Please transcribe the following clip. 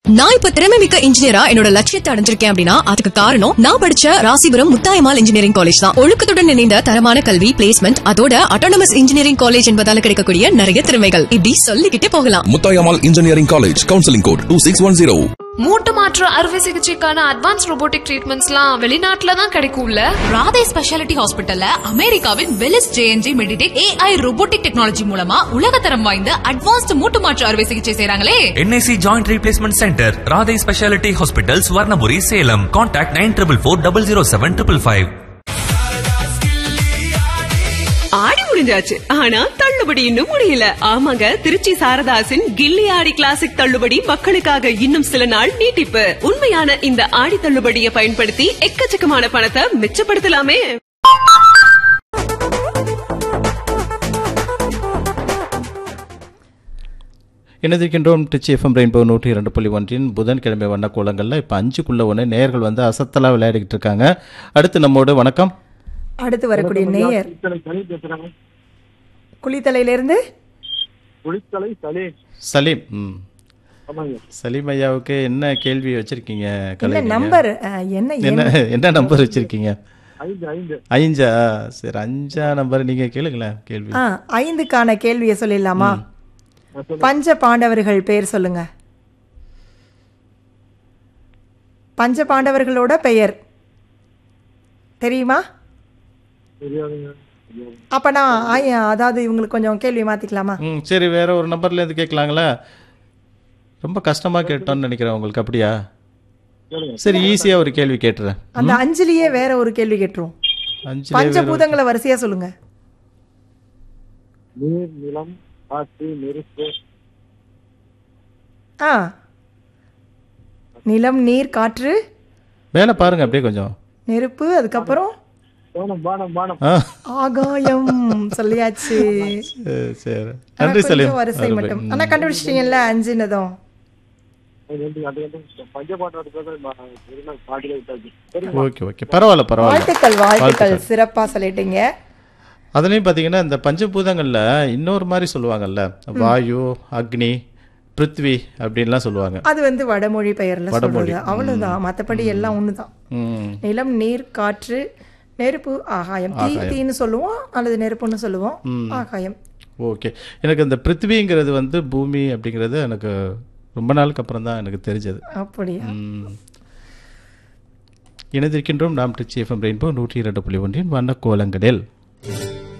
நான் இப்ப திறமை மிக்க இன்ஜினியரா என்னோட லட்சியத்தை அடைஞ்சிருக்கேன் அப்படின்னா அதுக்கு காரணம் நான் படிச்ச ராசிபுரம் முத்தாயமால் இன்ஜினியரிங் காலேஜ் தான் ஒழுக்கத்துடன் இணைந்த தரமான கல்வி பிளேஸ்மெண்ட் அதோட அட்டானமஸ் இன்ஜினியரிங் காலேஜ் என்பதால கிடைக்கக்கூடிய நிறைய திறமைகள் இப்படி சொல்லிக்கிட்டே போகலாம் Muthayammal engineering college counselling code two six one zero மூட்டு மாற்று அறுவை சிகிச்சைக்கான அட்வான்ஸ் robotic ட்ரீட்மெண்ட்ஸ்லாம் வெளிநாட்டுல தான் கிடைக்கும்ல ராதே ஸ்பெஷாலிட்டி ஹாஸ்பிட்டல்ல அமெரிக்காவின் Velys JNJ MedTech AI robotic technology மூலமா உலகத்தரம் வாய்ந்த அட்வான்ஸ்ட் மூட்டு மாற்று அறுவை சிகிச்சை செய்றாங்களே NIC joint replacement centre Radhai speciality hospital Swarnapuri Salem contact nine triple four double zero seven triple five ஆடி முடிஞ்சாச்சு ஆனா தள்ளுபடி இன்னும் முடியல ஆமாங்க திருச்சி சாரதாசின் கில்லி ஆடி கிளாசிக் தள்ளுபடி மக்களுக்காக இன்னும் சில நாள் நீட்டிப்பு உண்மையான இந்த ஆடி தள்ளுபடியை பயன்படுத்தி எக்கச்சக்கமான பணத்தை மிச்சப்படுத்தலாமே இணைந்திருக்கின்றோம் டிச்சி எஃப்எம் ரெயின்போ நூற்றி இரண்டு புள்ளி ஒன்றின் புதன்கிழமை வண்ண கோலங்களில் இப்போ அஞ்சுக்குள்ள ஒன்று நேயர்கள் வந்து அசத்தலாக விளையாடிக்கிட்டு இருக்காங்க அடுத்து நம்மோடு வணக்கம் அடுத்து வரக்கூடிய நேயர் குளித்தலையிலிருந்து குளித்தலை சலே சலீம் ம் ஆமாங்க சலீம் ஐயாவுக்கு என்ன கேள்வி வச்சிருக்கீங்க கலை என்ன நீங்க? நம்பர் அஹ், என்ன என்ன எண்? என்ன நம்பர் வச்சிருக்கீங்க ஐந்து ஐந்து ஐஞ்சா சரி அஞ்சா நம்பர் நீங்க கேளுங்களேன் கேள்வி ஆ ஐந்துக்கான கேள்வியை சொல்லிடலாமா பஞ்ச பாண்டவர்கள் பேர் சொல்லுங்க பஞ்ச பாண்டவர்களோட பெயர் தெரியுமா தெரியாதுங்க அப்ப நான் ஐ- அதாவது இவங்களுக்கு கொஞ்சம் கேள்வி மாத்திக்கலாமா ம் சரி வேற ஒரு நம்பர்ல இருந்து கேட்கலாங்களா ரொம்ப கஷ்டமா கேட்டோம்னு நினைக்கிறேன் உங்களுக்கு அப்படியா சரி ஈஸியா ஒரு கேள்வி கேட்டுறேன் அந்த அஞ்சுலயே வேற ஒரு கேள்வி கேட்டுருவோம் அஞ்சு பஞ்சபூதங்களை வரிசையா சொல்லுங்க நீர் நிலம் காற்று நெருப்பு ஆ நிலம் நீர் காற்று மேலே பாருங்க அப்படியே கொஞ்சம் நெருப்பு அதுக்கப்புறம் பானம் பானம் பானம் ஆ ஆகாயம் சொல்லியாச்சு சரி, சரி ஆனா நன்றி கொஞ்சம் சலீம் வரிசை மட்டும் ஆனா கண்டுபிடிச்சிட்டீங்கல்ல அஞ்சுனதும் அது ரெண்டு அது ரெண்டு பஞ்சபாட்டோட பாட்டில விட்டாச்சு சரி ஓகே ஓகே பரவாயில்ல பரவாயில்ல வாழ்த்துக்கள் வாழ்த்துக்கள் சிறப்பா சொல்லிட்டீங்க அதுலேயும் பார்த்தீங்கன்னா இந்த பஞ்சபூதங்களில் இன்னொரு மாதிரி சொல்லுவாங்கல்ல வாயு அக்னி பிருத்வி அப்படின்லாம் சொல்லுவாங்க அது வந்து வடமொழி பெயர்ல வடமொழி. சொல்றது அவ்வளவுதான் மத்தபடி எல்லாம் ஒண்ணுதான் ம் நிலம் நீர் காற்று நெருப்பு ஆகாயம் தீ தீன்னு சொல்லுவோம் அல்லது நெருப்புன்னு சொல்லுவோம் ஆகாயம் ஓகே எனக்கு இந்த பிருத்விங்கிறது வந்து பூமி அப்படிங்கிறது எனக்கு ரொம்ப நாளுக்கு அப்புறம் தான் எனக்கு தெரிஞ்சது அப்படியா ம். இணைந்திருக்கின்றோம் நாம் டிச்சி எஃப்எம் ரெயின்போ நூற்றி இரண்டு புள்ளி ஒன்றின் வண்ண கோலங்களில்